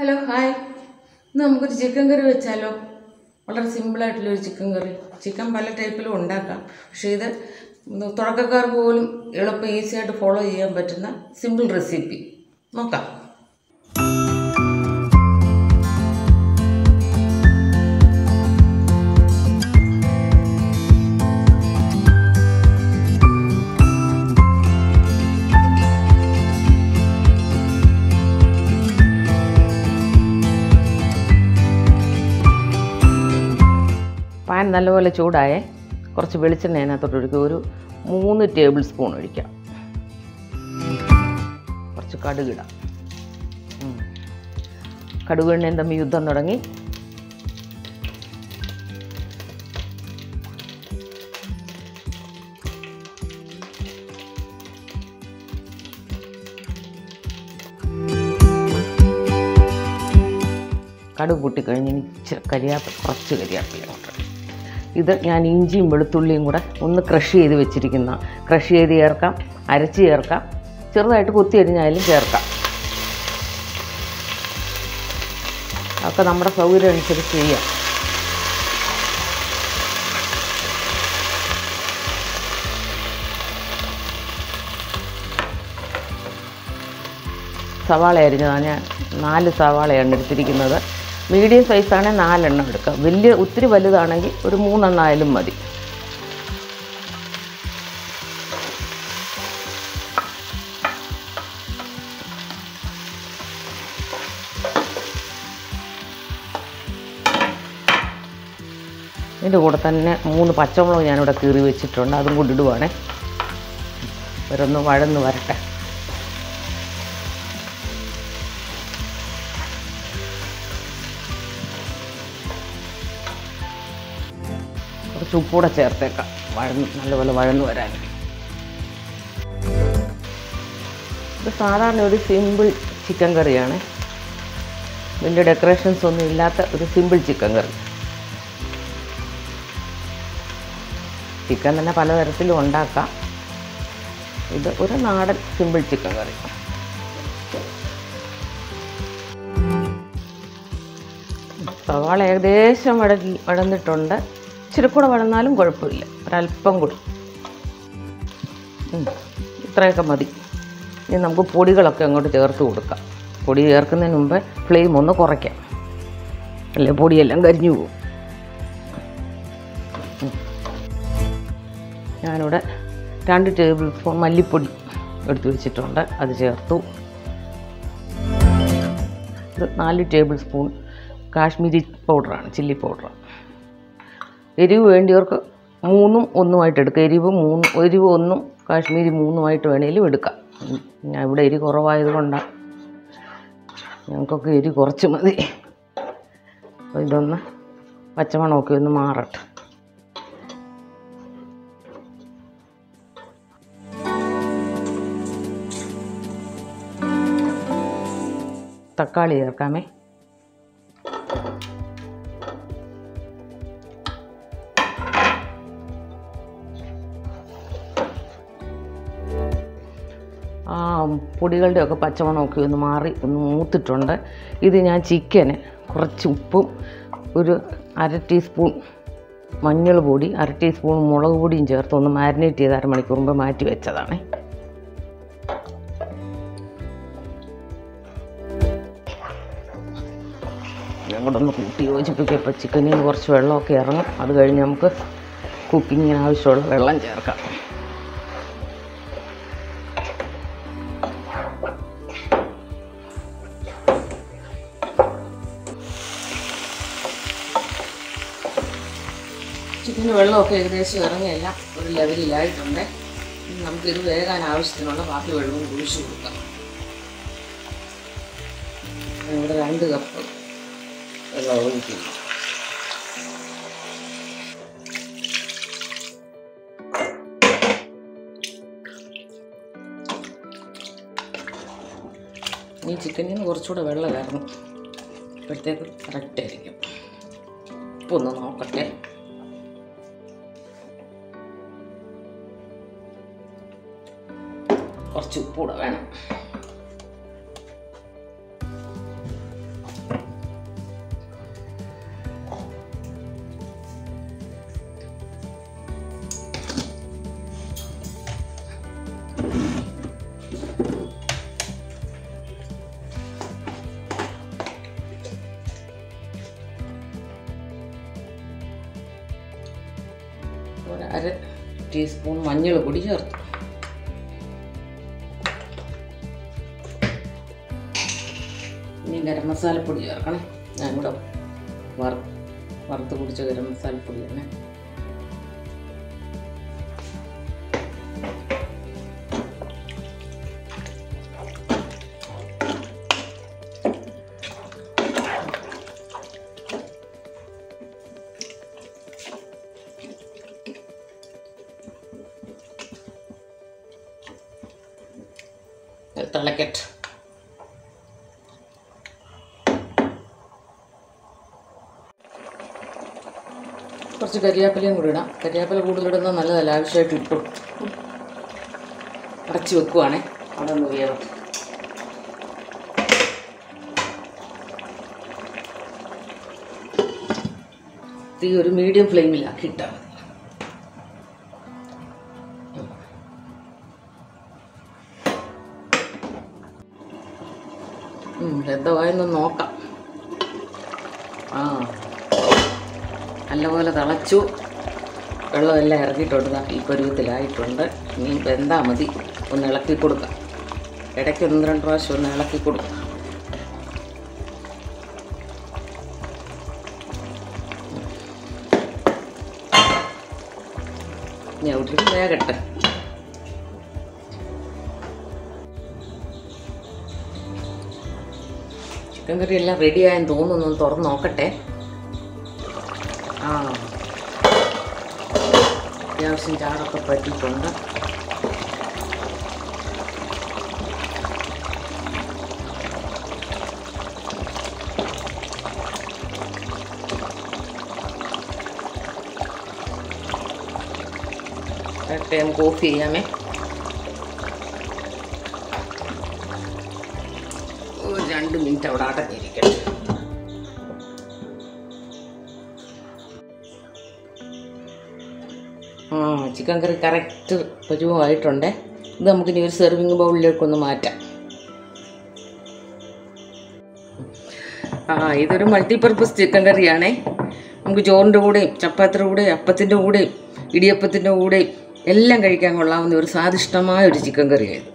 Hello hi ഇന്ന് നമുക്കൊരു chicken കറി വെച്ചാലോ വളരെ സിമ്പിളായിട്ടുള്ളൊരു ചിക്കൻ കറി ചിക്കൻ പല ടൈപ്പിലും ഉണ്ടാക്കാം പക്ഷേ ഇത് തുടക്കക്കാർക്ക് പോലും എളുപ്പം ഈസി ആയിട്ട് ഫോളോ ചെയ്യാൻ പറ്റുന്ന സിമ്പിൾ റെസിപ്പി നോക്കാം പാൻ നല്ലപോലെ ചൂടായേ കുറച്ച് വെളിച്ചെണ്ണ അതിനകത്തോട്ട് ഒഴിക്കുക ഒരു മൂന്ന് ടേബിൾ സ്പൂൺ ഒഴിക്കാം കുറച്ച് കടുകിടാം ഉം. കടുക് എണ്ണയും തമ്മിൽ യുദ്ധം തുടങ്ങി കടുക് പൊട്ടിക്കഴിഞ്ഞ് ഇനി ഇച്ചിരി കരിയാപ്പില കുറച്ച് കരിയാപ്പില അങ്ങോട്ട് ഇടാം. ഇത് ഞാൻ ഇഞ്ചിയും വെളുത്തുള്ളിയും കൂടെ ഒന്ന് ക്രഷ് ചെയ്ത് വെച്ചിരിക്കുന്ന ക്രഷ് ചെയ്ത് ചേർക്കാം അരച്ച് ചേർക്കാം ചെറുതായിട്ട് കൊത്തി അരിഞ്ഞാലും ചേർക്കാം അതൊക്കെ നമ്മുടെ സൗകര്യം അനുസരിച്ച് ചെയ്യാം സവാള അരിഞ്ഞതാണ് ഞാൻ നാല് സവാളയാണ് എടുത്തിരിക്കുന്നത് മീഡിയം സൈസാണെങ്കിൽ നാലെണ്ണം എടുക്കാം വലിയ ഒത്തിരി വലുതാണെങ്കിൽ ഒരു മൂന്നെണ്ണമായാലും മതി ഇതിൻ്റെ കൂടെ തന്നെ മൂന്ന് പച്ചമുളക് ഞാനിവിടെ കീറി വെച്ചിട്ടുണ്ട് അതും കൂടി ഇടുവാണേ ഇവരൊന്ന് വഴന്ന് വരട്ടെ കുറച്ച് ഉപ്പൂടെ ചേർത്തേക്കാം വഴന്ന് നല്ലപോലെ വഴന്ന് വരാൻ ഇത് സാധാരണ ഒരു സിമ്പിൾ ചിക്കൻ കറിയാണ് വലിയ ഡെക്കറേഷൻസ് ഒന്നും ഇല്ലാത്ത ഒരു സിമ്പിൾ ചിക്കൻ കറി ചിക്കൻ തന്നെ പലതരത്തിലും ഉണ്ടാക്കാം ഇത് ഒരു നാടൻ സിമ്പിൾ ചിക്കൻ കറി സവാള ഏകദേശം വഴ വഴന്നിട്ടുണ്ട് ഇച്ചിരി കൂടെ വഴന്നാലും കുഴപ്പമില്ല ഒരല്പം കൂടി ഉം, ഇത്രയൊക്കെ മതി ഇനി നമുക്ക് പൊടികളൊക്കെ അങ്ങോട്ട് ചേർത്ത് കൊടുക്കാം പൊടി ചേർക്കുന്നതിന് മുമ്പ് ഫ്ലെയിം ഒന്ന് കുറയ്ക്കാം അല്ലേ പൊടിയെല്ലാം കരിഞ്ഞു പോകും ഉം. ഞാനിവിടെ രണ്ട് ടേബിൾ സ്പൂൺ മല്ലിപ്പൊടി എടുത്ത് വെച്ചിട്ടുണ്ട് അത് ചേർത്തു ഇത് നാല് ടേബിൾ സ്പൂൺ കാശ്മീരി പൗഡറാണ് ചില്ലി പൗഡറാണ് എരിവ് വേണ്ടിയവർക്ക് മൂന്നും ഒന്നുമായിട്ട് എടുക്കാം എരിവ് മൂന്ന് എരിവ് ഒന്നും കാശ്മീരി മൂന്നുമായിട്ട് വേണേലും എടുക്കാം ഉം. ഞാൻ ഇവിടെ എരി കുറവായത് കൊണ്ടാണ് ഞങ്ങൾക്കൊക്കെ എരി കുറച്ച് മതി അപ്പോൾ ഇതൊന്ന് പച്ചമണമൊക്കെ ഒന്ന് മാറട്ടെ തക്കാളി ചേർക്കാമേ ആ പൊടികളുടെയൊക്കെ പച്ചമണമൊക്കെ ഒന്ന് മാറി ഒന്ന് മൂത്തിട്ടുണ്ട് ഇത് ഞാൻ ചിക്കന് കുറച്ച് ഉപ്പും ഒരു അര ടീസ്പൂൺ മഞ്ഞൾ പൊടി അര ടീസ്പൂൺ മുളക് പൊടിയും ചേർത്ത് ഒന്ന് മാരിനേറ്റ് ചെയ്ത് അരമണിക്കൂർ മുമ്പ് മാറ്റി വെച്ചതാണ് ഞങ്ങളുടെ ഒന്ന് കൂട്ടി യോജിപ്പിക്കുക ഇപ്പോൾ ചിക്കനിൽ നിന്ന് കുറച്ച് വെള്ളമൊക്കെ ഇറങ്ങും അത് കഴിഞ്ഞ് നമുക്ക് കുക്കിങ്ങിന് ആവശ്യമുള്ള വെള്ളം ചേർക്കാം ചിക്കന് വെള്ളമൊക്കെ ഏകദേശം ഇറങ്ങിയല്ല ഒരു ലെവലിലായിട്ടുണ്ട് ഇനി നമുക്കിത് വേകാൻ ആവശ്യത്തിനുള്ള ബാക്കി വെള്ളവും കുഴിച്ചു കൊടുക്കാം ഇവിടെ രണ്ട് കപ്പ് വെള്ളം ഒഴിക്കുന്നു ഈ ചിക്കനിൽ നിന്ന് കുറച്ചുകൂടെ വെള്ളം കയറണം അപ്പോഴത്തേക്ക് കറക്റ്റ് ആയിരിക്കും ഉപ്പ് ഒന്ന് നോക്കട്ടെ കുറച്ച് ഉപ്പ് കൂടെ വേണം ഒരു അര ടീസ്പൂൺ മഞ്ഞൾ പൊടി ചേർത്തു ഇനി ഗരം മസാലപ്പൊടി ചേർക്കണം ഞാനിവിടെ വറ വറുത്ത് കുടിച്ച ഗരം മസാലപ്പൊടിയാണ് ഇത് തിളക്കട്ടെ കുറച്ച് കരിയാപ്പിലയും കൂടി ഇടാം കരിയാപ്പില കൂടുതലിടുന്നത് നല്ലതല്ല ആവശ്യമായിട്ട് ഇട്ടു അടച്ച് വെക്കുവാണേ അതൊന്ന് വേവട്ടെ തീ ഒരു മീഡിയം ഫ്ലെയിമിലാക്കി ഇട്ടാൽ മതി ഉം, എന്തായെന്ന് നോക്കാം ആ നല്ലപോലെ തിളച്ചു വെള്ളമെല്ലാം ഇറങ്ങിയിട്ടുണ്ട് ദാ ഈ പരുവത്തിലായിട്ടുണ്ട് ഇനി വെന്താൽ മതി ഒന്ന് ഇളക്കി കൊടുക്കാം ഇടയ്ക്ക് ഒന്ന് രണ്ട് പ്രാവശ്യം ഒന്ന് ഇളക്കി കൊടുക്കാം ഇനി അവിടെ വേഗട്ടെ ചിക്കൻ കറി എല്ലാം റെഡിയായെന്ന് തോന്നുന്നു ഒന്ന് തുറന്ന് നോക്കട്ടെ ആ അത്യാവശ്യം ചാറൊക്കെ പറ്റിയിട്ടുണ്ട് കറക്റ്റ് നമുക്ക് ഓഫ് ചെയ്യാമേ ഒരു രണ്ട് മിനിറ്റ് അവിടെ അടഞ്ഞിരിക്കട്ടെ ആ ചിക്കൻ കറി കറക്റ്റ് പരുവമായിട്ടുണ്ട് ഇത് നമുക്കിനി ഒരു സെർവിങ് ബൗളിലേക്കൊന്ന് മാറ്റാം ആ ഇതൊരു മൾട്ടിപർപ്പസ് ചിക്കൻ കറിയാണേ നമുക്ക് ചോറിൻ്റെ കൂടെയും ചപ്പാത്തിയുടെ കൂടെയും അപ്പത്തിൻ്റെ കൂടെയും ഇടിയപ്പത്തിൻ്റെ കൂടെയും എല്ലാം കഴിക്കാൻ കൊള്ളാവുന്ന ഒരു സ്വാദിഷ്ടമായ ഒരു ചിക്കൻ കറിയായത്